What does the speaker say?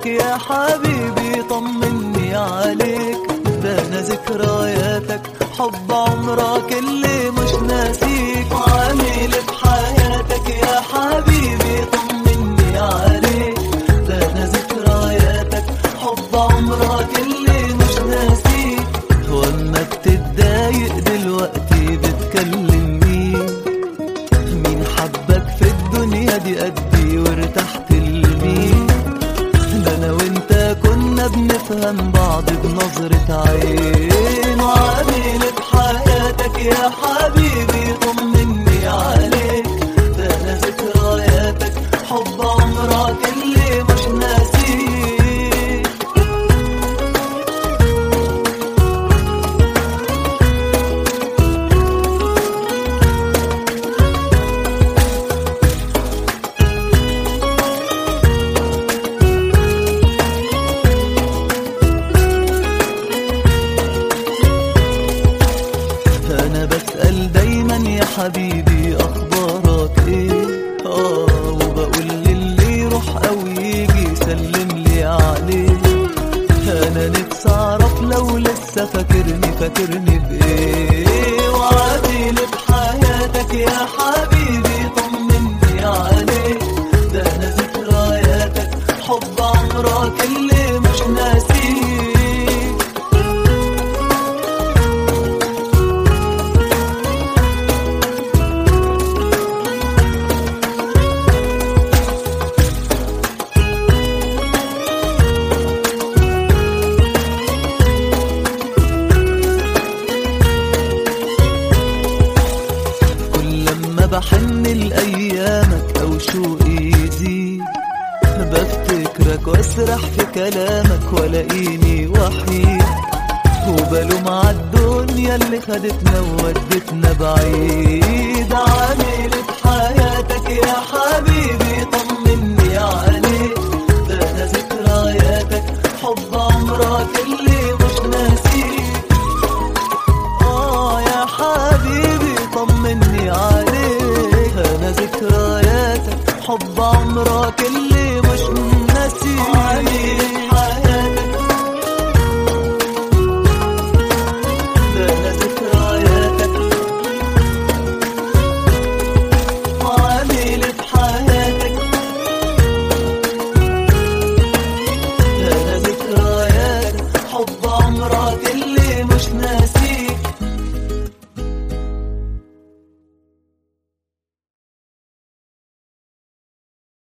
حياتك يا حبيبي طمني عليك ده انا ذكرياتك حب عمرك اللي مش ناسيك وعامل بحياتك يا حبيبي طمني عليك ده انا ذكرياتك حب عمرك اللي مش ناسيك واما بتتضايق دلوقتي بتكلم مين مين حبك في الدنيا دي قدي وارتحت لمين ده انا وانت كنا بنفهم بعض بنظرة عين وعامل بحياتك يا حبيبي طمني عليك ده انا ذكرياتك حب عمرك اللي مش ناسيك انا بسأل دايما يا حبيبي اخبارك ايه اه وبقول للي يروح او يجي يسلم لي عليه انا نفسي اعرف لو لسه فاكرني فاكرني بايه وعادل بحياتك يا حبيبي طمني عليك ده انا ذكرياتك حب عمرك اللي مش ناسيك كل لما بحن لأيامك أو شوقي يزيد بفتكرك واسرح في كلامك ولاقيني وحيد وبلوم عالدنيا اللي خدتنا وودتنا بعيد عامل بحياتك يا حبيبي